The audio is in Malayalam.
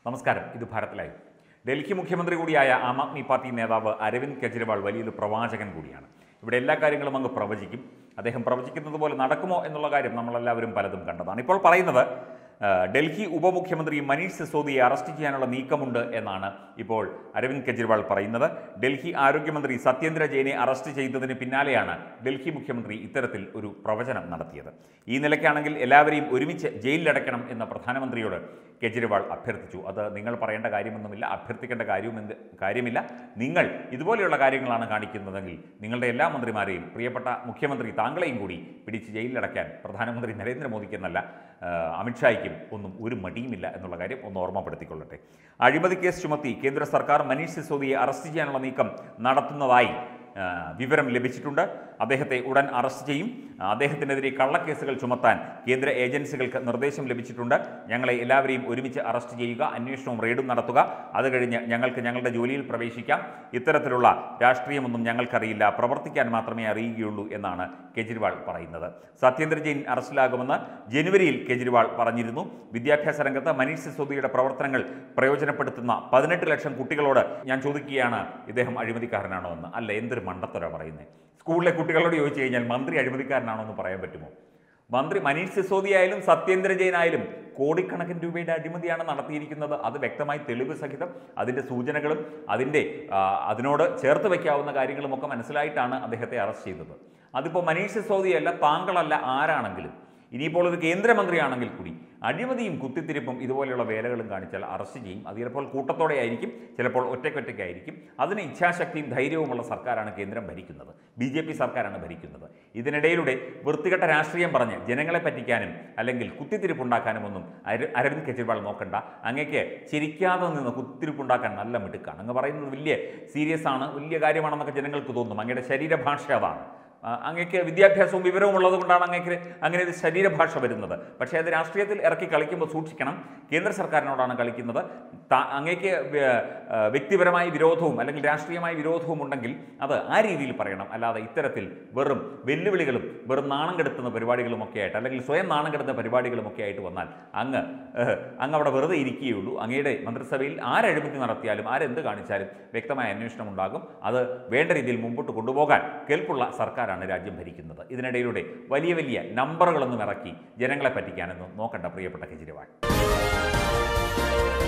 നമസ്കാരം ഇത് ഭാരത് ലൈവ് ഡൽഹി മുഖ്യമന്ത്രി കൂടിയായ ആം ആദ്മി പാർട്ടി നേതാവ് അരവിന്ദ് കെജ്രിവാൾ വലിയൊരു പ്രവാചകൻ കൂടിയാണ് ഇവിടെ എല്ലാ കാര്യങ്ങളും അങ്ങ് പ്രവചിക്കും അദ്ദേഹം പ്രവചിക്കുന്നത് പോലെ നടക്കുമോ എന്നുള്ള കാര്യം നമ്മളെല്ലാവരും പലതും കണ്ടതാണ് ഇപ്പോൾ പറയുന്നത് ആ, ഡൽഹി ഉപമുഖ്യമന്ത്രി മനീഷ് സിസോദിയെ അറസ്റ്റ് ചെയ്യാനുള്ള നീക്കമുണ്ട് എന്നാണ് ഇപ്പോൾ അരവിന്ദ് കെജ്രിവാൾ പറയുന്നത് ഡൽഹി ആരോഗ്യമന്ത്രി സത്യേന്ദ്ര ജെയിനെ അറസ്റ്റ് ചെയ്തതിന് പിന്നാലെയാണ് ഡൽഹി മുഖ്യമന്ത്രി ഇത്തരത്തിൽ ഒരു പ്രവചനം നടത്തിയത് ഈ നിലയ്ക്കാണെങ്കിൽ എല്ലാവരെയും ഒരുമിച്ച് ജയിലിലടയ്ക്കണം എന്ന പ്രധാനമന്ത്രിയോട് കെജ്രിവാൾ അഭ്യർത്ഥിച്ചു അത് നിങ്ങൾ പറയേണ്ട കാര്യമൊന്നുമില്ല അഭ്യർത്ഥിക്കേണ്ട കാര്യവും എന്ത് കാര്യമില്ല നിങ്ങൾ ഇതുപോലെയുള്ള കാര്യങ്ങളാണ് കാണിക്കുന്നതെങ്കിൽ നിങ്ങളുടെ എല്ലാ മന്ത്രിമാരെയും പ്രിയപ്പെട്ട മുഖ്യമന്ത്രി താങ്കളെയും കൂടി പിടിച്ച് ജയിലിലടയ്ക്കാൻ പ്രധാനമന്ത്രി നരേന്ദ്രമോദിക്ക് എന്നല്ല ആ, അമിത്ഷായ്ക്കും ഒന്നും ഒരു മടിയുമില്ല എന്നുള്ള കാര്യം ഒന്ന് ഓർമ്മപ്പെടുത്തിക്കൊള്ളട്ടെ അഴിമതി കേസ് ചുമത്തി കേന്ദ്ര സർക്കാർ മനീഷ് സിസോദിയെ അറസ്റ്റ് ചെയ്യാനുള്ള നീക്കം നടത്തുന്നതായി ആ, വിവരം ലഭിച്ചിട്ടുണ്ട് അദ്ദേഹത്തെ ഉടൻ അറസ്റ്റ് ചെയ്യും ആ, അദ്ദേഹത്തിനെതിരെ കള്ളക്കേസുകൾ ചുമത്താൻ കേന്ദ്ര ഏജൻസികൾക്ക് നിർദ്ദേശം ലഭിച്ചിട്ടുണ്ട് ഞങ്ങളെ എല്ലാവരെയും ഒരുമിച്ച് അറസ്റ്റ് ചെയ്യുക അന്വേഷണവും റെയ്ഡും നടത്തുക അത് കഴിഞ്ഞ് ഞങ്ങൾക്ക് ഞങ്ങളുടെ ജോലിയിൽ പ്രവേശിക്കാം ഇത്തരത്തിലുള്ള രാഷ്ട്രീയമൊന്നും ഞങ്ങൾക്കറിയില്ല പ്രവർത്തിക്കാൻ മാത്രമേ അറിയുകയുള്ളൂ എന്നാണ് കെജ്രിവാൾ പറയുന്നത് സത്യേന്ദ്ര ജെയിൻ അറസ്റ്റിലാകുമെന്ന് ജനുവരിയിൽ കെജ്രിവാൾ പറഞ്ഞിരുന്നു വിദ്യാഭ്യാസ രംഗത്ത് മനീഷ് സിസോദിയുടെ പ്രവർത്തനങ്ങൾ പ്രയോജനപ്പെടുത്തുന്ന പതിനെട്ട് ലക്ഷം കുട്ടികളോട് ഞാൻ ചോദിക്കുകയാണ് ഇദ്ദേഹം അഴിമതിക്കാരനാണോ എന്ന് അല്ല എന്തൊരു മണ്ടത്തരോ പറയുന്നത് സ്കൂളിലെ കുട്ടികളോട് ചോദിച്ചു കഴിഞ്ഞാൽ മന്ത്രി അഴിമതിക്കാരനാണോ എന്ന് പറയാൻ പറ്റുമോ മന്ത്രി മനീഷ് സിസോദിയ ആയാലും സത്യേന്ദ്ര ജെയിൻ ആയാലും കോടിക്കണക്കിന് രൂപയുടെ അഴിമതിയാണ് നടത്തിയിരിക്കുന്നത് അത് വ്യക്തമായി തെളിവ് സഹിതം അതിൻ്റെ സൂചനകളും അതിൻ്റെ ആ, അതിനോട് ചേർത്ത് വയ്ക്കാവുന്ന കാര്യങ്ങളുമൊക്കെ മനസ്സിലായിട്ടാണ് അദ്ദേഹത്തെ അറസ്റ്റ് ചെയ്തത് അതിപ്പോൾ മനീഷ് സിസോദിയ അല്ല താങ്കളല്ല ആരാണെങ്കിലും ഇനിയിപ്പോൾ ഒരു കേന്ദ്രമന്ത്രിയാണെങ്കിൽ കൂടി അഴിമതിയും കുത്തിത്തിരിപ്പും ഇതുപോലെയുള്ള വേലകളും കാണിച്ചാൽ അറസ്റ്റ് ചെയ്യും അത് ചിലപ്പോൾ കൂട്ടത്തോടെ ആയിരിക്കും ചിലപ്പോൾ ഒറ്റയ്ക്കൊറ്റയ്ക്കായിരിക്കും അതിന് ഇച്ഛാശക്തിയും ധൈര്യവുമുള്ള സർക്കാരാണ് കേന്ദ്രം ഭരിക്കുന്നത് ബി ജെ പി സർക്കാരാണ് ഭരിക്കുന്നത് ഇതിനിടയിലൂടെ വൃത്തികെട്ട രാഷ്ട്രീയം പറഞ്ഞ് ജനങ്ങളെ പറ്റിക്കാനും അല്ലെങ്കിൽ കുത്തിത്തിരിപ്പുണ്ടാക്കാനും ഒന്നും അര- അരവിന്ദ് കെജ്രിവാൾ നോക്കണ്ട അങ്ങേക്ക് ചിരിക്കാതെ നിന്ന് കുത്തിരിപ്പുണ്ടാക്കാൻ നല്ല മിടുക്കാണ് അങ്ങ് പറയുന്നത് വലിയ സീരിയസ് ആണ് വലിയ കാര്യമാണെന്നൊക്കെ ജനങ്ങൾക്ക് തോന്നും അങ്ങയുടെ ശരീരഭാഷ അതാണ് ആ, അങ്ങേക്ക് വിദ്യാഭ്യാസവും വിവരവും ഉള്ളത് കൊണ്ടാണ് അങ്ങേക്ക് അങ്ങനെ ഒരു ശരീരഭാഷ വരുന്നത് പക്ഷേ അത് രാഷ്ട്രീയത്തിൽ ഇറക്കി കളിക്കുമ്പോൾ സൂക്ഷിക്കണം കേന്ദ്ര സർക്കാരിനോടാണ് കളിക്കുന്നത് താ- അങ്ങേക്ക് വ്യ- ആ, വ്യക്തിപരമായ വിരോധവും അല്ലെങ്കിൽ രാഷ്ട്രീയമായ വിരോധവും ഉണ്ടെങ്കിൽ അത് ആ രീതിയിൽ പറയണം അല്ലാതെ ഇത്തരത്തിൽ വെറും വെല്ലുവിളികളും വെറും നാണം കെടുത്തുന്ന പരിപാടികളും ഒക്കെ ആയിട്ട് അല്ലെങ്കിൽ സ്വയം നാണം കെടുത്തുന്ന പരിപാടികളും ഒക്കെ ആയിട്ട് വന്നാൽ അങ്ങ് ഏഹ്, അങ്ങ് അവിടെ വെറുതെ ഇരിക്കുകയുള്ളൂ അങ്ങയുടെ മന്ത്രിസഭയിൽ ആരഴിമതി നടത്തിയാലും ആരെന്ത് കാണിച്ചാലും വ്യക്തമായ അന്വേഷണം ഉണ്ടാകും അത് വേണ്ട രീതിയിൽ മുമ്പോട്ട് കൊണ്ടുപോകാൻ കെൽപ്പുള്ള സർക്കാരാണ് രാജ്യം ഭരിക്കുന്നത് ഇതിനിടയിലൂടെ വലിയ വലിയ നമ്പറുകളൊന്നും ഇറക്കി ജനങ്ങളെ പറ്റിക്കാനൊന്നും നോക്കണ്ട പ്രിയപ്പെട്ട കെജ്രിവാൾ